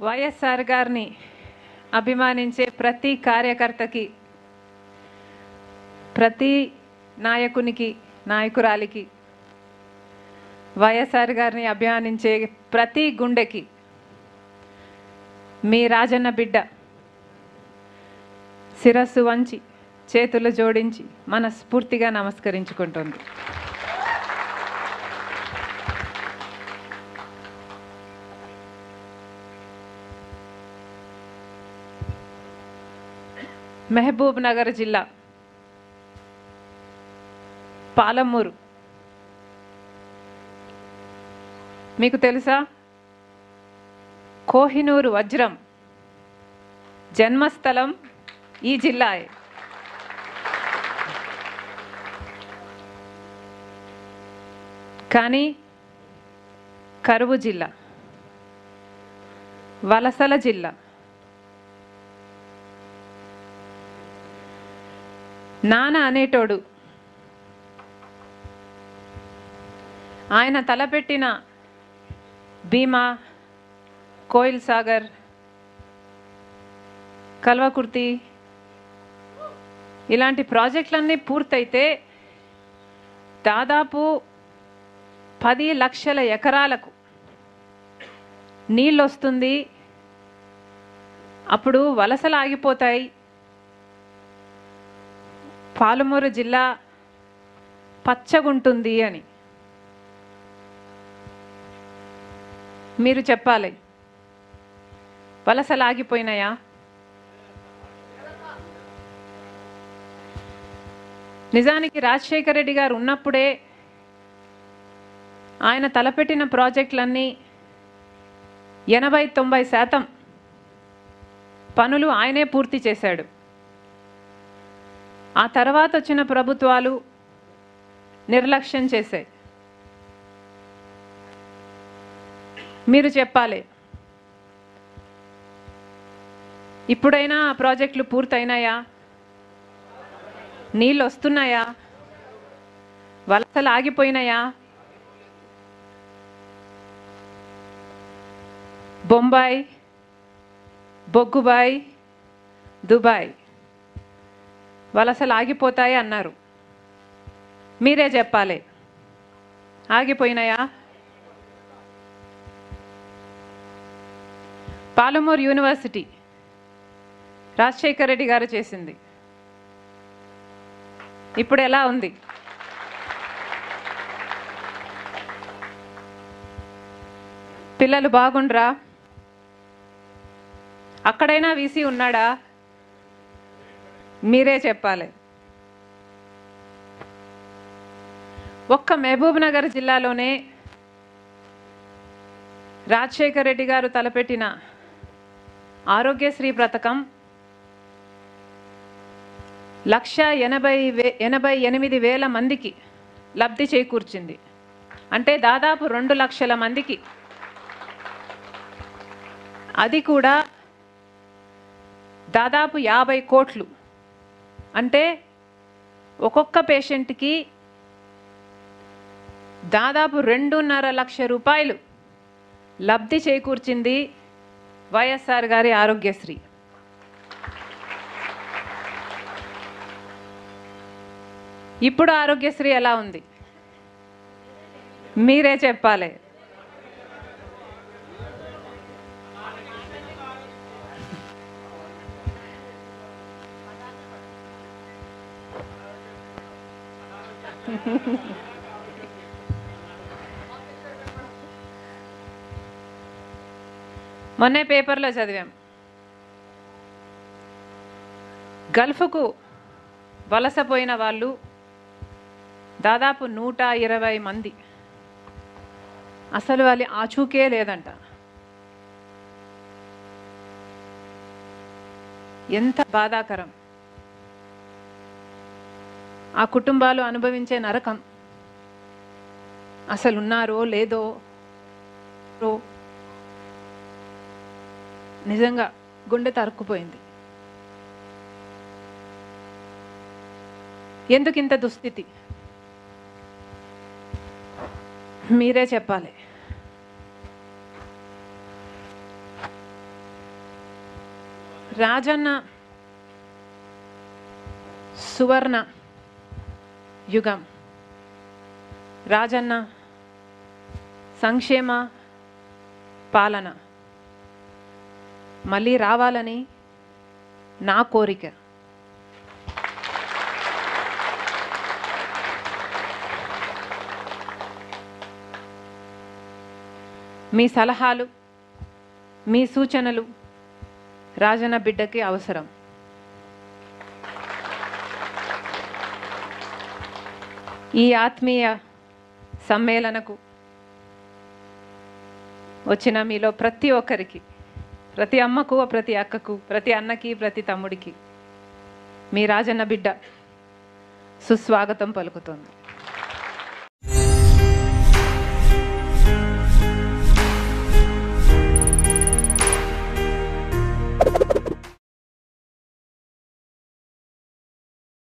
వైఎస్ఆర్ గారిని అభిమానించే ప్రతి కార్యకర్తకి ప్రతి నాయకునికి నాయకురాలికి వైఎస్ఆర్ గారిని అభిమానించే ప్రతి గుండెకి మీ రాజన్న బిడ్డ శిరస్సు వంచి చేతులు జోడించి మనస్ఫూర్తిగా నమస్కరించుకుంటుంది మహబూబ్ నగర్ జిల్లా పాలమూరు మీకు తెలుసా కోహినూరు వజ్రం జన్మస్థలం ఈ జిల్లాయే కానీ కరువు జిల్లా వలసల జిల్లా నాన్న అనేటోడు ఆయన తలపెట్టిన భీమా కోయిల్ సాగర్ కల్వకుర్తి ఇలాంటి ప్రాజెక్టులన్నీ పూర్తయితే దాదాపు పది లక్షల ఎకరాలకు నీళ్ళు వస్తుంది అప్పుడు వలసలు ఆగిపోతాయి పాలమూరు జిల్లా పచ్చగుంటుంది అని మీరు చెప్పాలి వలసలు ఆగిపోయినాయా నిజానికి రాజశేఖర రెడ్డి గారు ఉన్నప్పుడే ఆయన తలపెట్టిన ప్రాజెక్టులన్నీ ఎనభై తొంభై శాతం పనులు ఆయనే పూర్తి చేశాడు ఆ తర్వాత వచ్చిన ప్రభుత్వాలు నిర్లక్ష్యం చేశాయి మీరు చెప్పాలి ఇప్పుడైనా ఆ ప్రాజెక్టులు పూర్తయినాయా నీళ్ళు వస్తున్నాయా వలసలు ఆగిపోయినాయా బొంబాయి బొగ్గుబాయ్ దుబాయ్ వలసలు ఆగిపోతాయి అన్నారు మీరే చెప్పాలి ఆగిపోయినాయా పాలమూరు యూనివర్సిటీ రాజశేఖర్ రెడ్డి గారు చేసింది ఇప్పుడు ఎలా ఉంది పిల్లలు బాగుండ్రా అక్కడైనా వీసీ ఉన్నాడా మీరే చెప్పాలి ఒక్క మహబూబ్ నగర్ జిల్లాలోనే రాజశేఖర్ రెడ్డి గారు తలపెట్టిన ఆరోగ్యశ్రీ పథకం లక్ష ఎనభై వే ఎనభై ఎనిమిది వేల మందికి లబ్ధి చేకూర్చింది అంటే దాదాపు రెండు లక్షల మందికి అది కూడా దాదాపు యాభై కోట్లు అంటే ఒక్కొక్క పేషెంట్కి దాదాపు రెండున్నర లక్ష రూపాయలు లబ్ధి చేకూర్చింది వైఎస్ఆర్ గారి ఆరోగ్యశ్రీ ఇప్పుడు ఆరోగ్యశ్రీ ఎలా ఉంది మీరే చెప్పాలి మొన్నే పేపర్లో చదివాం గల్ఫ్కు వలసపోయిన వాళ్ళు దాదాపు నూట ఇరవై మంది అసలు వాళ్ళ ఆచూకే లేదంట ఎంత బాధాకరం ఆ కుటుంబాలు అనుభవించే నరకం అసలు ఉన్నారో లేదో రో. నిజంగా గుండె తరుక్కుపోయింది ఎందుకు ఇంత దుస్థితి మీరే చెప్పాలి రాజన్న సువర్ణ యుగం రాజన్న సంక్షేమ పాలన మళ్ళీ రావాలని నా కోరిక మీ సలహాలు మీ సూచనలు రాజన్న బిడ్డకి అవసరం ఈ ఆత్మీయ సమ్మేళనకు వచ్చిన మీలో ప్రతి ఒక్కరికి ప్రతి అమ్మకు ప్రతి అక్కకు ప్రతి అన్నకి ప్రతి తమ్ముడికి మీ రాజన్న బిడ్డ సుస్వాగతం పలుకుతుంది